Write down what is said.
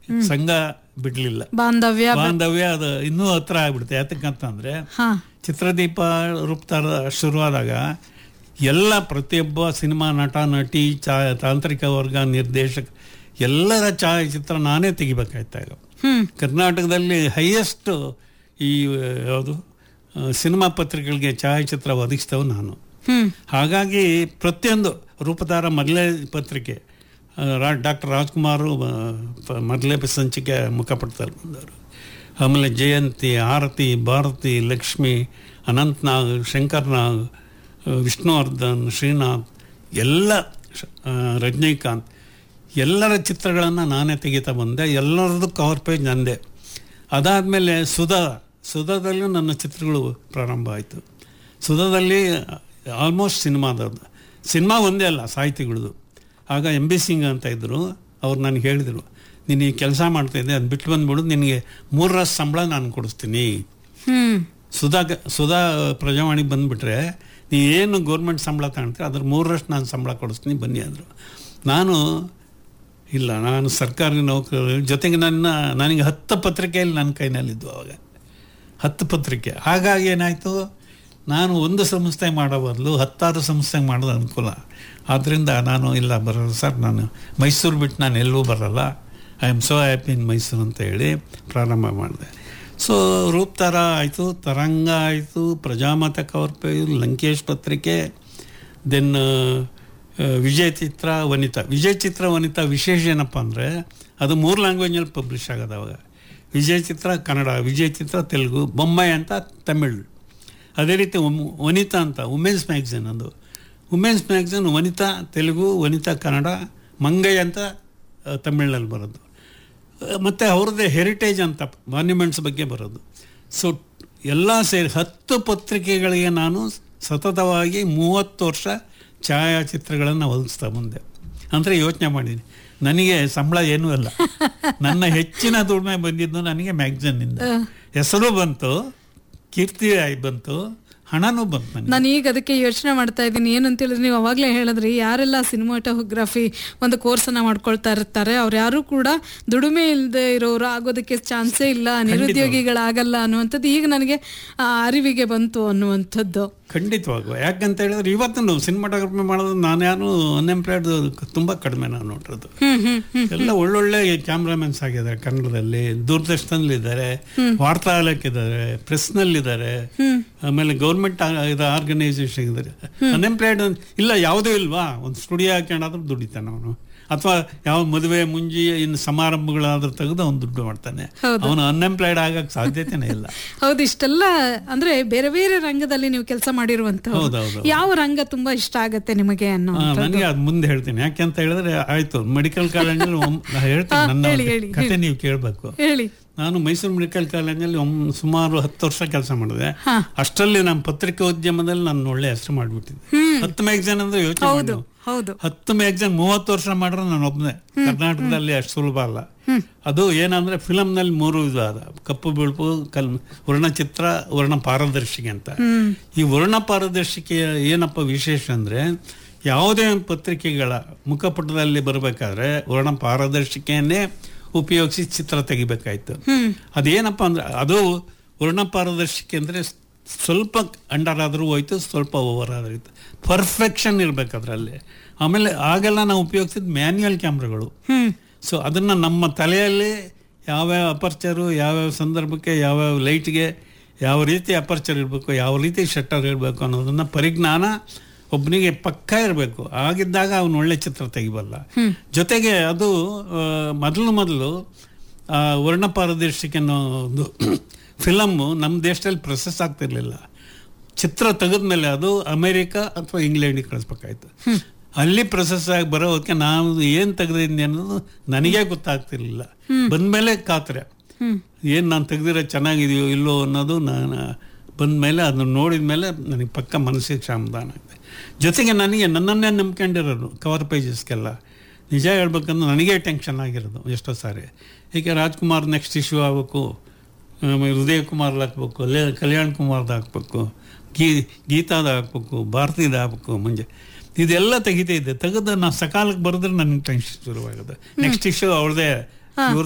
ಸಂಘ ಬಿಡ್ಲಿಲ್ಲ ಬಾಂಧವ್ಯ ಬಾಂಧವ್ಯ ಅದು ಇನ್ನೂ ಹತ್ರ ಆಗ್ಬಿಡುತ್ತೆ ಯಾತಕ್ಕಂತಂದ್ರೆ ಹಾ ಚಿತ್ರದೀಪ ರೂಪ್ತಾರ ಶುರುವಾದಾಗ ಎಲ್ಲ ಪ್ರತಿಯೊಬ್ಬ ಸಿನಿಮಾ ನಟ ನಟಿ ಚಾ ತಾಂತ್ರಿಕ ವರ್ಗ ನಿರ್ದೇಶಕ ಎಲ್ಲರ ಛಾಯಾಚಿತ್ರ ನಾನೇ ತೆಗಿಬೇಕಾಯ್ತಾಗ ಹ್ಮ್ ಕರ್ನಾಟಕದಲ್ಲಿ ಹೈಯೆಸ್ಟ್ ಈ ಯಾವುದು ಆ, ಸಿನಿಮಾ ಪತ್ರಿಕೆಗಳಿಗೆ ಛಾಯಾಚಿತ್ರ ಒದಗಿಸ್ತವ ನಾನು ಹ್ಮ್ ಹಾಗಾಗಿ ಪ್ರತಿಯೊಂದು ರೂಪತಾರ ಮೊದಲೇ ಪತ್ರಿಕೆ ಆ, ರಾ ಡಾಕ್ಟರ್ ರಾಜ್ಕುಮಾರು ಆ, ಪ- ಮೊದಲೇ ಸಂಚಿಕೆ ಮುಖಪಟ್ಟದಲ್ಲಿ ಬಂದವರು ಆಮೇಲೆ ಜಯಂತಿ ಆರತಿ ಭಾರತಿ ಲಕ್ಷ್ಮಿ ಅನಂತ್ನಾಗ್ ಶಂಕರ್ನಾಗ್ ಆ, ವಿಷ್ಣುವರ್ಧನ್ ಶ್ರೀನಾಥ್ ಎಲ್ಲ ಶ- ಆ, ರಜನಿಕಾಂತ್ ಎಲ್ಲರ ಚಿತ್ರಗಳನ್ನು ನಾನೇ ತೆಗಿತಾ ಬಂದೆ ಎಲ್ಲರದ್ದು ಕವರ್ ಪೇಜ್ ನಂದೆ ಅದಾದಮೇಲೆ ಸುಧಾ ಸುಧಾದಲ್ಲೂ ನನ್ನ ಚಿತ್ರಗಳು ಪ್ರಾರಂಭ ಆಯಿತು ಸುಧಾದಲ್ಲಿ ಆಲ್ಮೋಸ್ಟ್ ಸಿನಿಮಾದದ್ದು ಸಿನಿಮಾ ಒಂದೇ ಅಲ್ಲ ಸಾಹಿತಿಗಳದು ಆಗ ಎಂ ಬಿ ಸಿಂಗ್ ಅಂತ ಇದ್ದರು ಅವ್ರು ನನಗೆ ಹೇಳಿದರು ನೀನು ಈ ಕೆಲಸ ಮಾಡ್ತಾಯಿದ್ದೆ ಅದು ಬಿಟ್ಟು ಬಂದ್ಬಿಡು ನಿನಗೆ ಮೂರರಷ್ಟು ಸಂಬಳ ನಾನು ಕೊಡಿಸ್ತೀನಿ ಹ್ಮ್ ಸುಧಾ ಸುಧಾ ಪ್ರಜಾವಾಣಿಗೆ ಬಂದುಬಿಟ್ರೆ ನೀ ಏನು ಗೌರ್ಮೆಂಟ್ ಸಂಬಳ ತಗೊಳ್ತೀರ ಅದ್ರ ಮೂರರಷ್ಟು ನಾನು ಸಂಬಳ ಕೊಡಿಸ್ತೀನಿ ಬನ್ನಿ ಅಂದರು ನಾನು ಇಲ್ಲ ನಾನು ಸರ್ಕಾರಿ ನೌಕರ ಜೊತೆಗೆ ನನ್ನ ನನಗೆ ಹತ್ತು ಪತ್ರಿಕೆಯಲ್ಲಿ ನನ್ನ ಕೈನಲ್ಲಿದ್ದು ಅವಾಗ ಹತ್ತು ಪತ್ರಿಕೆ ಹಾಗಾಗಿ ಏನಾಯಿತು ನಾನು ಒಂದು ಸಂಸ್ಥೆ ಮಾಡೋ ಬದಲು ಹತ್ತಾರು ಸಂಸ್ಥೆ ಮಾಡೋದು ಅನುಕೂಲ ಆದ್ದರಿಂದ ನಾನು ಇಲ್ಲ ಬರಲ್ಲ ಸರ್ ನಾನು ಮೈಸೂರು ಬಿಟ್ಟು ನಾನು ಎಲ್ಲೂ ಬರಲ್ಲ I am so happy in Mysuru ಅಂತ ಹೇಳಿ ಪ್ರಾರಂಭ ಮಾಡಿದೆ ಸೊ ರೂಪ್ತಾರ ಆಯಿತು ತರಂಗ ಆಯಿತು ಪ್ರಜಾಮತ ಕವರ್ ಪೇಜ್ ಲಂಕೇಶ್ ಪತ್ರಿಕೆ ದೆನ್ ವಿಜಯ ಚಿತ್ರ ವನಿತಾ ವಿಜಯ ಚಿತ್ರ ವನಿತಾ ವಿಶೇಷ ಏನಪ್ಪ ಅಂದರೆ ಅದು ಮೂರು ಲ್ಯಾಂಗ್ವೇಜಲ್ಲಿ ಪಬ್ಲಿಷ್ ಆಗೋದು ಅವಾಗ ವಿಜಯ ಚಿತ್ರ ಕನ್ನಡ ವಿಜಯ ಚಿತ್ರ ತೆಲುಗು ಬೊಂಬೈ ಅಂತ ತಮಿಳ್ ಅದೇ ರೀತಿ ಉಮ್- ವನಿತಾ ಅಂತ ವುಮೆನ್ಸ್ ಮ್ಯಾಗ್ಝಿನ್ ಅದು ವುಮೆನ್ಸ್ ಮ್ಯಾಗ್ಝಿನ್ ವನಿತಾ ತೆಲುಗು ವನಿತಾ ಕನ್ನಡ ಮಂಗೈ ಅಂತ ಆ, ತಮಿಳ್ನಲ್ಲಿ ಬರೋದು ಮತ್ತು ಅವ್ರದ್ದೇ ಹೆರಿಟೇಜ್ ಅಂತ ಮಾನ್ಯುಮೆಂಟ್ಸ್ ಬಗ್ಗೆ ಬರೋದು ಸೊ ಎಲ್ಲ ಸೇರಿ ಹತ್ತು ಪತ್ರಿಕೆಗಳಿಗೆ ನಾನು ಸತತವಾಗಿ ಮೂವತ್ತು ವರ್ಷ ಛಾಯಾಚಿತ್ರಗಳನ್ನು ಒದಗಿಸ್ತಾ ಬಂದೆ ಅಂದರೆ ಯೋಚನೆ ಮಾಡಿದ್ದೀನಿ ನನಗೆ ಸಂಬಳ ಏನೂ ಅಲ್ಲ ನನ್ನ ಹೆಚ್ಚಿನ ದುಡಿಮೆ ಬಂದಿದ್ದು ನನಗೆ ಮ್ಯಾಗ್ಝಿನ್ನಿಂದ ಹೆಸರು ಬಂತು ಕೀರ್ತಿ ಆಗಿ ಬಂತು ಹಣನೂ ಬಂತು ನನಗೆ ನಾನು ಈಗ ಅದಕ್ಕೆ ಯೋಚನೆ ಮಾಡ್ತಾ ಇದ್ದೀನಿ ಏನಂತ ಹೇಳಿದ್ರೆ ನೀವು ಅವಾಗಲೇ ಹೇಳಿದ್ರಿ ಯಾರೆಲ್ಲ ಸಿನಿಮಾಟೋಗ್ರಫಿ ಒಂದು ಕೋರ್ಸನ್ನ ಮಾಡ್ಕೊಳ್ತಾ ಇರ್ತಾರೆ ಅವ್ರು ಯಾರು ಕೂಡ ದುಡಿಮೆ ಇಲ್ಲದೆ ಇರೋರು ಆಗೋದಕ್ಕೆ ಚಾನ್ಸೇ ಇಲ್ಲ ನಿರುದ್ಯೋಗಿಗಳಾಗಲ್ಲ ಅನ್ನುವಂಥದ್ದು ಈಗ ನನಗೆ ಆ, ಅರಿವಿಗೆ ಬಂತು ಅನ್ನುವಂಥದ್ದು ಖಂಡಿತವಾಗೂ ಯಾಕಂತ ಹೇಳಿದ್ರೆ ಇವತ್ತು ಸಿನಿಮಾಟೋಗ್ರಫಿ ಮಾಡೋದು ನಾನು ಯಾರು ಅನ್ಎಂಪ್ಲಾಯ್ಡ್ ತುಂಬ ಕಡಿಮೆ ನಾನು ನೋಡಿರೋದು ಹ್ಮ್ ಹ್ಮ್ ಹ್ಮ್ ಎಲ್ಲ ಒಳ್ಳೊಳ್ಳೆ ಕ್ಯಾಮ್ರಾಮನ್ಸ್ ಆಗಿದ್ದಾರೆ ಕನ್ನಡದಲ್ಲಿ ದೂರದರ್ಶನದಲ್ಲಿದ್ದಾರೆ ವಾರ್ತಾಲಯಕ್ಕಿದ್ದಾರೆ ಪ್ರೆಸ್ನಲ್ಲಿದ್ದಾರೆ ಆಮೇಲೆ ಗೌರ್ಮೆಂಟ್ ಇದು ಆರ್ಗನೈಸೇಷನ್ ಇದ್ದಾರೆ ಅನ್ಎಂಪ್ಲಾಯ್ಡ್ ಇಲ್ಲ ಯಾವುದೂ ಇಲ್ವಾ ಒಂದು ಸ್ಟುಡಿಯೋ ಹಾಕೊಂಡಾದ್ರೂ ದುಡಿತಾನೆ ಅವನು ಅಥವಾ ಯಾವ ಮದುವೆ ಮುಂಜಿ ಇನ್ನು ಸಮಾರಂಭಗಳಾದ್ರೂ ತೆಗೆದು ಅವನು ದುಡ್ಡು ಮಾಡ್ತಾನೆ ಅವನು ಅನ್ಎಂಪ್ಲಾಯ್ಡ್ ಆಗಕ್ಕೆ ಸಾಧ್ಯತೆನೇ ಇಲ್ಲ ಹೌದು ಇಷ್ಟೆಲ್ಲ ಅಂದ್ರೆ ಬೇರೆ ಬೇರೆ ರಂಗದಲ್ಲಿ ನೀವು ಕೆಲಸ ಮಾಡಿರುವಂತ ಹೌದೌದು ಯಾವ ರಂಗ ತುಂಬಾ ಇಷ್ಟ ಆಗತ್ತೆ ನಿಮಗೆ ಅನ್ನೋ ಆ, ನನಗೆ ಅದು ಮುಂದೆ ಹೇಳ್ತೀನಿ ಯಾಕೆಂತ ಹೇಳಿದ್ರೆ ಆಯ್ತು ಮೆಡಿಕಲ್ ಕಾಲೇಜಲ್ಲಿ ಒಮ್- ನಾ ಹೇಳ್ತೀನಿ ನನ್ನ ಹೇಳಿ, ಹೇಳಿ, ಕತೆ ನೀವು ಕೇಳಬೇಕು ಹೇಳಿ ನಾನು ಮೈಸೂರು ಮೆಡಿಕಲ್ ಕಾಲೇಜಲ್ಲಿ ಒಮ್- ಸುಮಾರು ಹತ್ತು ವರ್ಷ ಕೆಲಸ ಮಾಡಿದೆ ಹಾ. ಅಷ್ಟರಲ್ಲಿ ನಮ್ಮ ಪತ್ರಿಕಾ ಉದ್ಯಮದಲ್ಲಿ ನಾನು ಒಳ್ಳೆ ಹೆಸರು ಮಾಡಿಬಿಟ್ಟಿದ್ದೆ ಹತ್ತು ಮ್ಯಾಗ್ಝಿನ್ ಅಂದ್ರೆ ಯೋಚನೆ ಹೌದು ಮಾಡಿ ಹೌದು ಹತ್ತು ಮ್ಯಾಗ್ಝಿನ್ ಮೂವತ್ತು ವರ್ಷ ಮಾಡಿದ್ರೆ ನಾನು ಒಬ್ಬನೇ ಕರ್ನಾಟಕದಲ್ಲಿ ಅಷ್ಟು ಸುಲಭ ಅಲ್ಲ ಅದು ಏನಂದ್ರೆ ಫಿಲಮ್ನಲ್ಲಿ ಮೂರು ಇದು ಅದ ಕಪ್ಪು ಬಿಳುಪು ಕಲ್ ವರ್ಣಚಿತ್ರ ವರ್ಣ ಪಾರದರ್ಶಿಕೆ ಅಂತ ಈ ವರ್ಣ ಪಾರದರ್ಶಿಕೆಯ ಏನಪ್ಪ ವಿಶೇಷ ಅಂದ್ರೆ ಯಾವುದೇ ಒಂದು ಪತ್ರಿಕೆಗಳ ಮುಖಪುಟದಲ್ಲಿ ಬರಬೇಕಾದ್ರೆ ವರ್ಣ ಪಾರದರ್ಶಿಕೆಯನ್ನೇ ಉಪಯೋಗಿಸಿ ಚಿತ್ರ ತೆಗಿಬೇಕಾಯ್ತು ಅದೇನಪ್ಪ ಅಂದ್ರೆ ಅದು ವರ್ಣ ಪಾರದರ್ಶಿಕೆ ಅಂದ್ರೆ ಸ್ವಲ್ಪ ಅಂಡರ್ ಆದರೂ ಹೋಯ್ತು ಸ್ವಲ್ಪ ಓವರ್ ಆದ್ರೂ ಹೋಯ್ತು ಪರ್ಫೆಕ್ಷನ್ ಇರ್ಬೇಕು ಅದರಲ್ಲಿ ಆಮೇಲೆ ಆಗೆಲ್ಲ ನಾವು ಉಪಯೋಗಿಸಿದ ಮ್ಯಾನ್ಯುಯಲ್ ಕ್ಯಾಮ್ರಾಗಳು ಹ್ಮ್ ಸೊ ಅದನ್ನು ನಮ್ಮ ತಲೆಯಲ್ಲಿ ಯಾವ್ಯಾವ ಅಪರ್ಚರು ಯಾವ್ಯಾವ ಸಂದರ್ಭಕ್ಕೆ ಯಾವ್ಯಾವ ಲೈಟ್ಗೆ ಯಾವ ರೀತಿ ಅಪರ್ಚರ್ ಇರಬೇಕು ಯಾವ ರೀತಿ ಶಟ್ಟರ್ ಇರಬೇಕು ಅನ್ನೋದನ್ನ ಪರಿಜ್ಞಾನ ಒಬ್ಬನಿಗೆ ಪಕ್ಕ ಇರಬೇಕು ಆಗಿದ್ದಾಗ ಅವನು ಒಳ್ಳೆ ಚಿತ್ರ ತೆಗಿಬಲ್ಲ ಜೊತೆಗೆ ಅದು ಆ, ಮೊದಲು ಮೊದಲು ಆ, ವರ್ಣ ಪಾರದರ್ಶಿಕೆ ಅನ್ನೋ ಒಂದು ಫಿಲಮ್ಮು ನಮ್ಮ ದೇಶದಲ್ಲಿ ಪ್ರೊಸೆಸ್ ಆಗ್ತಿರ್ಲಿಲ್ಲ ಚಿತ್ರ ತೆಗೆದ್ಮೇಲೆ ಅದು ಅಮೆರಿಕ ಅಥವಾ ಇಂಗ್ಲೆಂಡಿಗೆ ಕಳಿಸ್ಬೇಕಾಯ್ತು ಅಲ್ಲಿ ಪ್ರೊಸೆಸ್ ಆಗಿ ಬರೋದಕ್ಕೆ ನಾನು ಏನು ತೆಗೆದಿದ್ದೀನಿ ಅನ್ನೋದು ನನಗೇ ಗೊತ್ತಾಗ್ತಿರ್ಲಿಲ್ಲ ಬಂದ್ಮೇಲೆ ಖಾತ್ರೆ ಏನು ನಾನು ತೆಗೆದಿರೋ ಚೆನ್ನಾಗಿದೆಯೋ ಇಲ್ಲೋ ಅನ್ನೋದು ನಾನು ಬಂದಮೇಲೆ ಅದನ್ನ ನೋಡಿದ ಮೇಲೆ ನನಗೆ ಪಕ್ಕ ಮನಸ್ಸಿಗೆ ಸಮಾಧಾನ ಆಗಿದೆ ಜೊತೆಗೆ ನನಗೆ ನನ್ನನ್ನೇ ನಂಬ್ಕೊಂಡಿರೋರು ಕವರ್ ಪೇಜಸ್ಗೆಲ್ಲ ನಿಜ ಹೇಳ್ಬೇಕಂದ್ರೆ ನನಗೆ ಟೆನ್ಷನ್ ಆಗಿರೋದು ಎಷ್ಟೋ ಸಾರಿ ಏಕೆ ರಾಜ್ಕುಮಾರ್ ನೆಕ್ಸ್ಟ್ ಇಶ್ಯೂ ಆಗಬೇಕು ಆಮೇಲೆ ಹೃದಯ ಕುಮಾರ್ದು ಹಾಕ್ಬೇಕು ಅಲ್ಲೇ ಕಲ್ಯಾಣ್ ಕುಮಾರ್ದು ಹಾಕ್ಬೇಕು ಗೀ ಗೀತಾದ ಹಾಕ್ಬೇಕು ಭಾರತೀದ ಹಾಕ್ಬೇಕು ಮುಂಜೆ ಇದೆಲ್ಲ ತೆಗಿತಾ ಇದ್ದೆ ತೆಗೆದು ನಾನು ಸಕಾಲಕ್ಕೆ ಬರೆದ್ರೆ ನನಗೆ ಟೆನ್ಷನ್ ಶುರುವಾಗುತ್ತೆ ನೆಕ್ಸ್ಟ್ ಇಶ್ಯೂ ಅವ್ರದೇ ಇವ್ರ